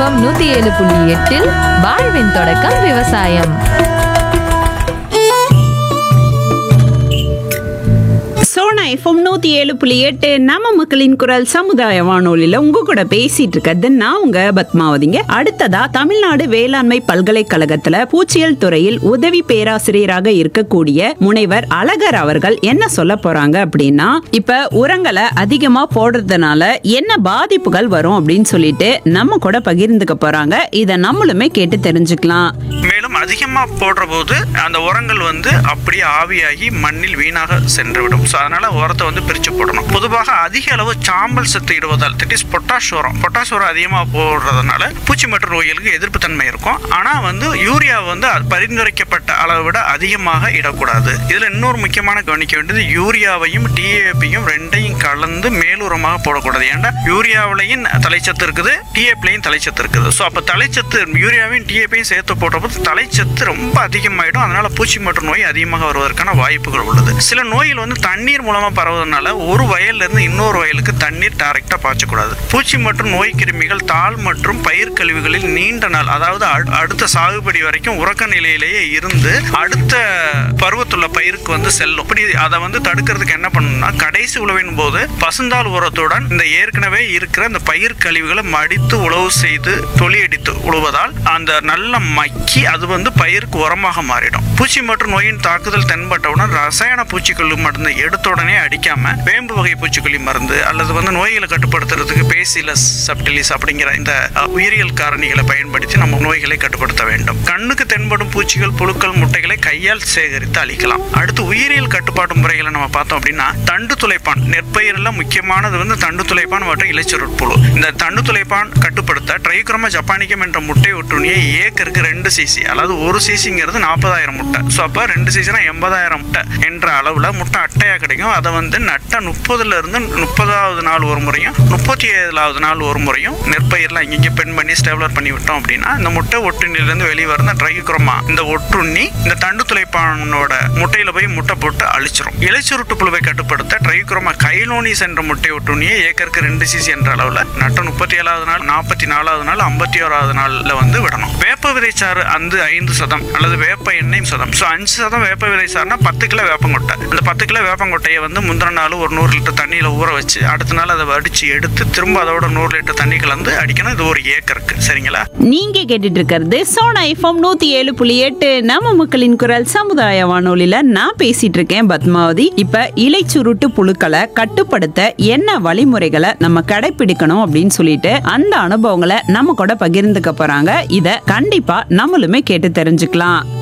FM நூத்தி ஏழு புள்ளி எட்டில் வாழ்வின் தொடக்கம் விவசாயம் சோனா எஃப்எம் நூத்தி ஏழு புள்ளி எட்டு நம்ம மக்களின் குரல் சமுதாய வானொலியில உங்க கூட பேசிட்டு இருக்கிறது நான் உங்க பத்மாவதிங்க அடுத்ததா தமிழ்நாடு வேளாண்மை பல்கலைக்கழகத்துல பூச்சியல் துறையில் உதவி பேராசிரியராக இருக்கக்கூடிய முனைவர் அழகர் அவர்கள் என்ன சொல்ல போறாங்க அப்படின்னா இப்ப உரங்களை அதிகமா போடுறதுனால என்ன பாதிப்புகள் வரும் அப்படின்னு சொல்லிட்டு நம்ம கூட பகிர்ந்துக்க போறாங்க இத நம்மளுமே கேட்டு தெரிஞ்சுக்கலாம் மேலும் அதிகமாக போடுற போது அந்த உரங்கள் வந்து அப்படியே ஆவியாகி மண்ணில் வீணாக சென்றுவிடும் ஸோ அதனால உரத்தை வந்து பிரித்து போடணும் பொதுவாக அதிக அளவு சாம்பல் சத்து இடுவதால் தட் இஸ் பொட்டாஷ் உரம் பொட்டாஷ் உரம் அதிகமாக போடுறதுனால பூச்சி மற்றும் நோய்களுக்கு எதிர்ப்பு தன்மை இருக்கும் ஆனால் வந்து யூரியா வந்து அது பரிந்துரைக்கப்பட்ட அளவை விட அதிகமாக இடக்கூடாது இதில் இன்னொரு முக்கியமான கவனிக்க வேண்டியது யூரியாவையும் டிஏபியும் ரெண்டையும் கலந்து மேலுரமாக போடக்கூடாது ஏன்னா யூரியாவிலையும் தலைச்சத்து இருக்குது டிஏபிலையும் தலைச்சத்து இருக்குது ஸோ அப்போ தலைச்சத்து யூரியாவையும் டிஏபியும் சேர்த்து போடுறபோது தலைச்சத்து ரொம்ப அதிகமாயிடும் அதனால பூச்சி மற்றும் நோய் அதிகமாக வருவதற்கான வாய்ப்புகள் உள்ளது சில நோய்கள் வந்து தண்ணீர் மூலமா பரவுவதனால ஒரு வயல்ல இருந்து இன்னொரு வயலுக்கு தண்ணீர் டைரக்டா பாய்ச்சக்கூடாது பூச்சி மற்றும் நோய் கிருமிகள் தாள் மற்றும் பயிர் கழிவுகளில் நீண்ட நாள் அதாவது அடு- அடுத்த சாகுபடி வரைக்கும் உறக்க நிலையிலேயே இருந்து அடுத்த பருவத்துள்ள பயிருக்கு வந்து செல்லும் இப்படி அதை வந்து தடுக்கிறதுக்கு என்ன பண்ணணும்னா கடைசி உழவின் போது பசுந்தாள் உரத்துடன் இந்த ஏற்கனவே இருக்கிற இந்த பயிர் கழிவுகளை மடித்து உழவு செய்து தொலியடித்து உழுவதால் அந்த நல்ல மக்கி அது வந்து பயிருக்கு உரமாக மாறிடும் பூச்சி மற்றும் நோயின் தாக்குதல் தென்பட்டவுடன் ரசாயன பூச்சிக்கொல்லி மருந்து எடுத்த உடனே அடிக்காம வேம்பு வகை பூச்சிக்கொல்லி மருந்து அல்லது வந்து நோய்களை கட்டுப்படுத்துறதுக்கு பேசிலஸ் சப்டிலிஸ் அப்படிங்கிற இந்த அஹ், உயிரியல் காரணிகளை பயன்படுத்தி நம்ம நோய்களை கட்டுப்படுத்த வேண்டும் கண்ணுக்கு தென்படும் பூச்சிகள் புழுக்கள் முட்டைகளை கையால் சேகரித்து அழிக்கலாம் அடுத்து உயிரியல் கட்டுப்பாட்டு முறைகளை நம்ம பார்த்தோம் அப்படின்னா தண்டு துளைப்பான் நெற்பயிரில் முக்கியமானது வந்து தண்டு துளைப்பான் மற்றும் இலைச்சுருட்புழு இந்த தண்டு துளைப்பான் கட்டுப்படுத்த ட்ரைக்ரோமா ஜப்பானிக்கம் என்ற முட்டை ஒட்டுண்ணியை ஏக்கருக்கு ரெண்டு சிசி அதாவது ஒரு சிசிங்கிறது நாற்பதாயிரம் முட்டை ஸோ அப்போ ரெண்டு சிசினா எண்பதாயிரம் முட்டை என்ற அளவில் முட்டை அட்டையாக கிடைக்கும் அதை வந்து நட்ட முப்பதுல இருந்து முப்பதாவது நாள் ஒரு முறையும் முப்பத்தி ஏழாவது நாள் ஒரு முறையும் நெற்பயிரில் இங்கே பெண் பண்ணி ஸ்டெபிலர் பண்ணி விட்டோம் அப்படின்னா இந்த முட்டை ஒட்டுண்ணிலிருந்து வெளியே வர இந்த ட்ரைக்ரோமா இந்த ஒட்டுண்ணி இந்த தண்டு துளைப்பானோட முட்டையில போய் முட்டை போட்டு அழிச்சிரும் இலைச்சுருட்டு புழுவை கட்டுப்படுத்த ட்ரைக்ரோமா கைலோனிஸ் என்ற முட்டை ஒட்டுண்ணியை ஏக்கருக்கு ரெண்டு சிசி என்ற அளவில் நட்ட முப்பத்தி ஏழாவது நாள் நாற்பத்தி நாலாவது நாள் ஐம்பத்தி ஓராவது நாளில் வந்து விடணும் வேப்ப விதைச்சாறு அந்த ஐந்து சதம் அல்லது வேப்ப எண்ணெய் சதம் ஸோ அஞ்சு சதம் வேப்ப விதைச்சாறுனா பத்து கிலோ வேப்பங்கொட்டை அந்த பத்து கிலோ வேப்பங்கொட்டையை வந்து முந்தின நாள் ஒரு நூறு லிட்டர் தண்ணியில் ஊற வச்சு அடுத்த நாள் அதை வடித்து எடுத்து திரும்ப அதோட நூறு லிட்டர் தண்ணி கலந்து அடிக்கணும் இது ஒரு ஏக்கருக்கு சரிங்களா நீங்க கேட்டுட்டு இருக்கிறது சோனா எஃப்எம் நூத்தி ஏழு புள்ளி எட்டு நம்ம மக்களின் குரல் சமுதாய வானொலியில நான் பேசிட்டு இருக்கேன் பத்மாவதி இப்ப இலை சுருட்டு புழுக்களை கட்டுப்படுத்த என்ன வழிமுறைகளை நம்ம கடைபிடிக்கணும் அப்படின்னு சொல்லிட்டு அந்த அனுபவங்களை நம்ம கூட பகிர்ந்துக்க போறாங்க இத கண்டிப்பா நம்மளுமே கேட்டு தெரிஞ்சுக்கலாம்